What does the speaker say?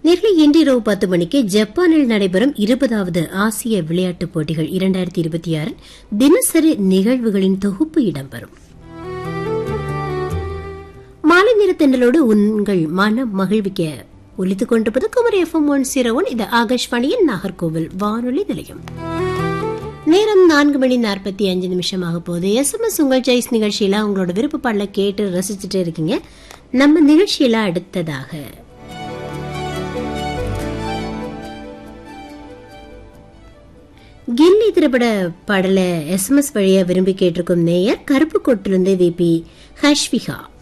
நேர்களை இன்று இரவு பத்து மணிக்கு ஜப்பானில் நடைபெறும் இருபதாவது ஆசிய விளையாட்டுப் போட்டிகள் இரண்டாயிரத்தி இருபத்தி ஆறு தினசரி நிகழ்வுகளின் தொகுப்பு இடம்பெறும் மாலை நிறத்தண்டலோடு உங்கள் மனம் மகிழ்விக்க ஒலித்துக் கொண்டிருப்பது Kumari FM one zero one இது ஆகாஷ்வாணியின் நாகர்கோவில் வானொலி நிலையம் நேரம் நான்கு மணி நாற்பத்தி அஞ்சு நிமிஷமாக போகுது எஸ்எம்எஸ் உங்கள் சாய்ஸ் நிகழ்ச்சியில உங்களோட விருப்ப பாடல கேட்டு ரசிச்சுட்டு இருக்கீங்க நம்ம நிகழ்ச்சியில அடுத்ததாக கில்லி திரைப்பட பாடல எஸ்எம்எஸ் வழியா விரும்பி கேட்டிருக்கும் நேயர் கருப்பு கொட்டிலிருந்து விபி ஹஷ்விகா